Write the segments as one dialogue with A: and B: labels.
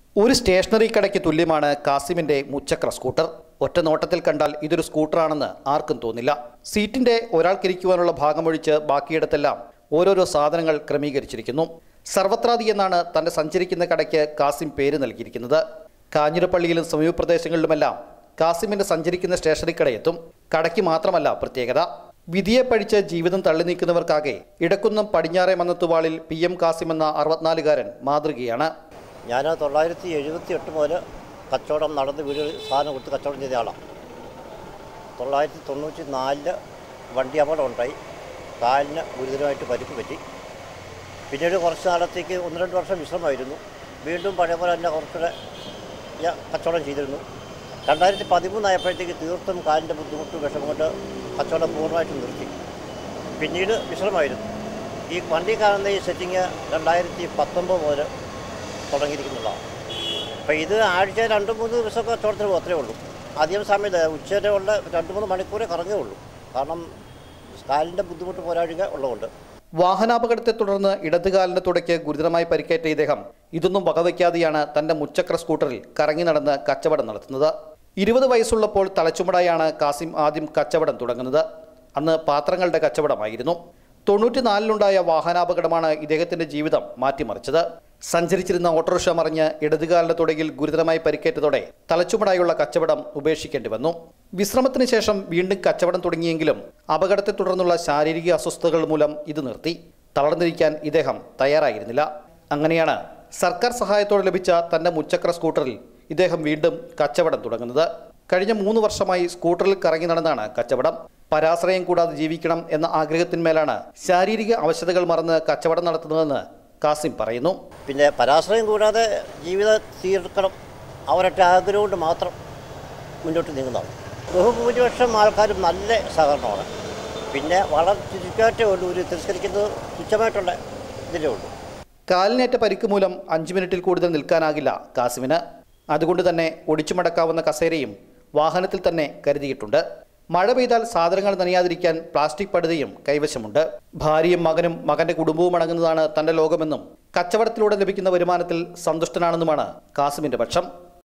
A: ഒരു സ്റ്റേഷനറി കടയ്ക്ക് തുല്യമാണ് കാസിമിന്റെ മുച്ചക്ര സ്കൂട്ടർ ഒറ്റ നോട്ടത്തിൽ കണ്ടാൽ ഇതൊരു സ്കൂട്ടറാണെന്ന് ആർക്കും തോന്നില്ല സീറ്റിന്റെ ഒരാൾക്കിരിക്കുവാനുള്ള ഭാഗമൊഴിച്ച് ബാക്കിയിടത്തെല്ലാം ഓരോരോ സാധനങ്ങൾ ക്രമീകരിച്ചിരിക്കുന്നു സർവത്രാദി എന്നാണ് തന്റെ സഞ്ചരിക്കുന്ന കടയ്ക്ക് കാസിം പേര് നൽകിയിരിക്കുന്നത് കാഞ്ഞിരപ്പള്ളിയിലും സമീപ പ്രദേശങ്ങളിലുമെല്ലാം കാസിമിന്റെ സഞ്ചരിക്കുന്ന സ്റ്റേഷനറി കടയെത്തും കടയ്ക്ക് മാത്രമല്ല പ്രത്യേകത വിധിയെ പഴിച്ച് ജീവിതം തള്ളി നീക്കുന്നവർക്കാകെ ഇടക്കുന്നം പടിഞ്ഞാറെ മന്നത്തുവാളിൽ പി എം കാസിം എന്ന അറുപത്തിനാലുകാരൻ മാതൃകയാണ്
B: ഞാൻ തൊള്ളായിരത്തി എഴുപത്തി എട്ട് മുതൽ കച്ചവടം നടന്ന് വീട് സാധനം കൊടുത്ത് കച്ചവടം ചെയ്ത ആളാണ് തൊള്ളായിരത്തി തൊണ്ണൂറ്റി നാലില് വണ്ടി അപകടം ഉണ്ടായി കാലിന് ഗുരുതരമായിട്ട് പരിക്ക് പറ്റി പിന്നീട് കുറച്ച് നാളത്തേക്ക് ഒന്ന് രണ്ട് വർഷം വിശ്രമമായിരുന്നു വീണ്ടും പഴയ പോലെ തന്നെ കുറച്ചുകൂടെ ഞാൻ കച്ചവടം ചെയ്തിരുന്നു രണ്ടായിരത്തി പതിമൂന്നായപ്പോഴത്തേക്ക് തീർത്തും കാലിൻ്റെ ബുദ്ധിമുട്ട് വിഷമം കൊണ്ട് കച്ചവടം പൂർണ്ണമായിട്ടും നിർത്തി പിന്നീട് വിശ്രമമായിരുന്നു ഈ വണ്ടി കാണുന്ന ഈ സെറ്റിങ് രണ്ടായിരത്തി പത്തൊമ്പത് മുതൽ തുടങ്ങിയിരിക്കുന്നതാണ് അപ്പോൾ ഇത് ആഴ്ച രണ്ട് മൂന്ന് ദിവസമൊക്കെ കച്ചവടത്തിന് പോകും അത്രേ ഉള്ളൂ അധികം സമയത്ത് ഉച്ചവരെയുള്ള രണ്ട് മൂന്ന് മണിക്കൂറേ കറങ്ങേ ഉള്ളൂ കാരണം കാലിൻ്റെ ബുദ്ധിമുട്ട് പോരാഴിക ഉള്ളതുകൊണ്ട്
A: വാഹനാപകടത്തെ തുടർന്ന് ഇടതുകാലിന്റെ തുടയ്ക്ക് ഗുരുതരമായി പരിക്കേറ്റ ഇദ്ദേഹം ഇതൊന്നും വകവയ്ക്കാതെയാണ് തന്റെ മുച്ചക്ര സ്കൂട്ടറിൽ കറങ്ങി നടന്ന് കച്ചവടം നടത്തുന്നത് ഇരുപത് വയസ്സുള്ളപ്പോൾ തലച്ചുമടായാണ് കാസിം ആദ്യം കച്ചവടം തുടങ്ങുന്നത് അന്ന് പാത്രങ്ങളുടെ കച്ചവടമായിരുന്നു തൊണ്ണൂറ്റിനാലിലുണ്ടായ വാഹനാപകടമാണ് ഇദ്ദേഹത്തിന്റെ ജീവിതം മാറ്റിമറിച്ചത് സഞ്ചരിച്ചിരുന്ന ഓട്ടോറിക്ഷ മറിഞ്ഞ് ഇടതുകാലിന്റെ തുടയിൽ ഗുരുതരമായി പരിക്കേറ്റതോടെ തലച്ചുമടായുള്ള കച്ചവടം ഉപേക്ഷിക്കേണ്ടി വന്നു വിശ്രമത്തിന് ശേഷം വീണ്ടും കച്ചവടം തുടങ്ങിയെങ്കിലും അപകടത്തെ തുടർന്നുള്ള ശാരീരിക അസ്വസ്ഥതകൾ മൂലം ഇത് നിർത്തി തളർന്നിരിക്കാൻ ഇദ്ദേഹം തയ്യാറായിരുന്നില്ല അങ്ങനെയാണ് സർക്കാർ സഹായത്തോടെ ലഭിച്ച തന്റെ മുച്ചക്ര സ്കൂട്ടറിൽ ഇദ്ദേഹം വീണ്ടും കച്ചവടം തുടങ്ങുന്നത് കഴിഞ്ഞ മൂന്ന് വർഷമായി സ്കൂട്ടറിൽ കറങ്ങി നടന്നാണ് കച്ചവടം പരാശ്രയം കൂടാതെ ജീവിക്കണം എന്ന ആഗ്രഹത്തിന്മേലാണ് ശാരീരിക അവശതകൾ മറന്ന് കച്ചവടം നടത്തുന്നതെന്ന് കാസിം പറയുന്നു
B: പിന്നെ പരാശ്രയം കൂടാതെ ജീവിതം തീർക്കണം അവരൊറ്റ ആഗ്രഹം കൊണ്ട് മാത്രം മുന്നോട്ട് നീങ്ങുന്നതാണ് ബഹുഭൂരിപക്ഷം ആൾക്കാരും നല്ല സഹകരണമാണ് പിന്നെ വളരെ ചുരുക്കമായിട്ടേ ഉള്ളൂ ഒരു തിരസ്കരിക്കുന്നത് തുച്ഛമായിട്ടുള്ള ഇതിലേ ഉള്ളൂ
A: കാലിനേറ്റ പരിക്ക് മൂലം അഞ്ച് മിനിറ്റിൽ കൂടുതൽ നിൽക്കാനാകില്ല കാസിമിന് അതുകൊണ്ട് തന്നെ ഒടിച്ചു മടക്കാവുന്ന കസേരയും വാഹനത്തിൽ തന്നെ കരുതിയിട്ടുണ്ട് മഴ പെയ്താൽ സാധനങ്ങൾ നനയാതിരിക്കാൻ പ്ലാസ്റ്റിക് പടുതയും കൈവശമുണ്ട് ഭാര്യയും മകനും മകന്റെ കുടുംബവും അടങ്ങുന്നതാണ് തന്റെ ലോകമെന്നും കച്ചവടത്തിലൂടെ ലഭിക്കുന്ന വരുമാനത്തിൽ സന്തുഷ്ടനാണെന്നുമാണ് കാസിമിന്റെ പക്ഷം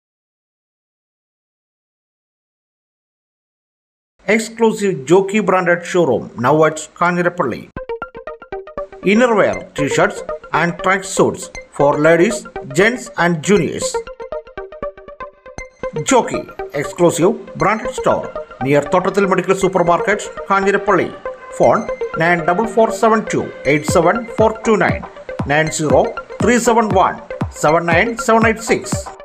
C: exclusive Jockey branded showroom now at Kanjirapalli. Innerwear, t-shirts and track suits for ladies, gents and juniors. Jockey exclusive branded store near Totatil Medical Supermarket, Kanjirapalli. Phone 94472 87429 90 371 79786.